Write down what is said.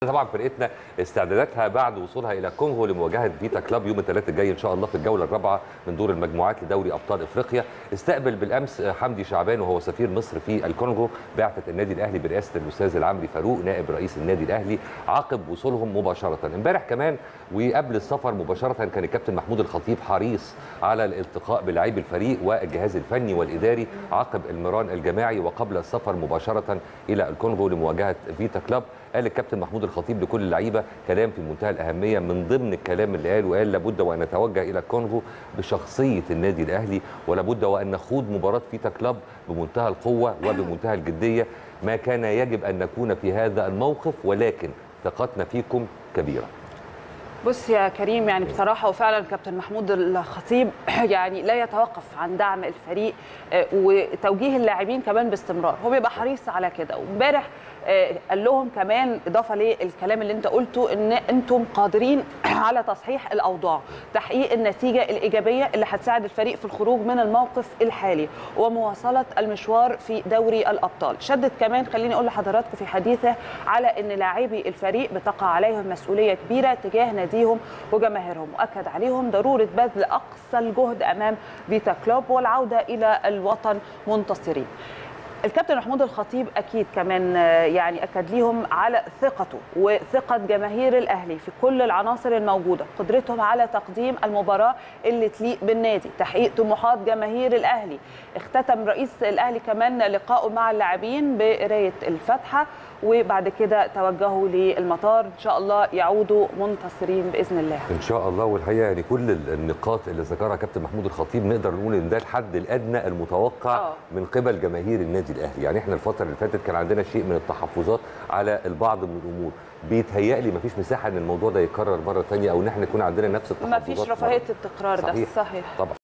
طبعا فرقتنا استعداداتها بعد وصولها الى كونغو لمواجهه فيتا كلاب يوم الثلاث الجاي ان شاء الله في الجوله الرابعه من دور المجموعات لدوري ابطال افريقيا استقبل بالامس حمدي شعبان وهو سفير مصر في الكونغو بعثه النادي الاهلي برئاسه الاستاذ العمري فاروق نائب رئيس النادي الاهلي عقب وصولهم مباشره امبارح كمان وقبل السفر مباشره كان الكابتن محمود الخطيب حريص على الالتقاء بلاعبي الفريق والجهاز الفني والاداري عقب المران الجماعي وقبل السفر مباشره الى الكونغو لمواجهه فيتا كلاب قال الكابتن محمود الخطيب لكل اللعيبه كلام في منتهى الاهميه من ضمن الكلام اللي قاله قال لابد وان نتوجه الى الكونغو بشخصيه النادي الاهلي ولابد وان نخوض مباراه فيتا كلاب بمنتهى القوه وبمنتهى الجديه ما كان يجب ان نكون في هذا الموقف ولكن ثقتنا فيكم كبيره بص يا كريم يعني بصراحه وفعلا كابتن محمود الخطيب يعني لا يتوقف عن دعم الفريق وتوجيه اللاعبين كمان باستمرار هو بيبقى حريص على كده وامبارح قال لهم كمان اضافه للكلام اللي انت قلته ان انتم قادرين على تصحيح الاوضاع تحقيق النتيجه الايجابيه اللي هتساعد الفريق في الخروج من الموقف الحالي ومواصله المشوار في دوري الابطال شدد كمان خليني اقول لحضراتكم في حديثه على ان لاعبي الفريق بتقع عليهم مسؤوليه كبيره تجاه ناديهم وجماهيرهم واكد عليهم ضروره بذل اقصى الجهد امام فيتا كلوب والعوده الى الوطن منتصرين الكابتن محمود الخطيب اكيد كمان يعني اكد ليهم على ثقته وثقه جماهير الاهلي في كل العناصر الموجوده قدرتهم على تقديم المباراه اللي تليق بالنادي تحقيق طموحات جماهير الاهلي اختتم رئيس الاهلي كمان لقائه مع اللاعبين بقرايه الفاتحه وبعد كده توجهوا للمطار ان شاء الله يعودوا منتصرين باذن الله ان شاء الله والحقيقه يعني كل النقاط اللي ذكرها كابتن محمود الخطيب نقدر نقول ان ده الحد الادنى المتوقع أوه. من قبل جماهير النادي الاهلي يعني احنا الفتره اللي فاتت كان عندنا شيء من التحفظات على البعض من الامور بيتهيألي مفيش مساحه ان الموضوع ده يتكرر مره ثانيه او ان احنا يكون عندنا نفس التحفظات مفيش رفاهيه التكرار ده صحيح. صحيح طبعا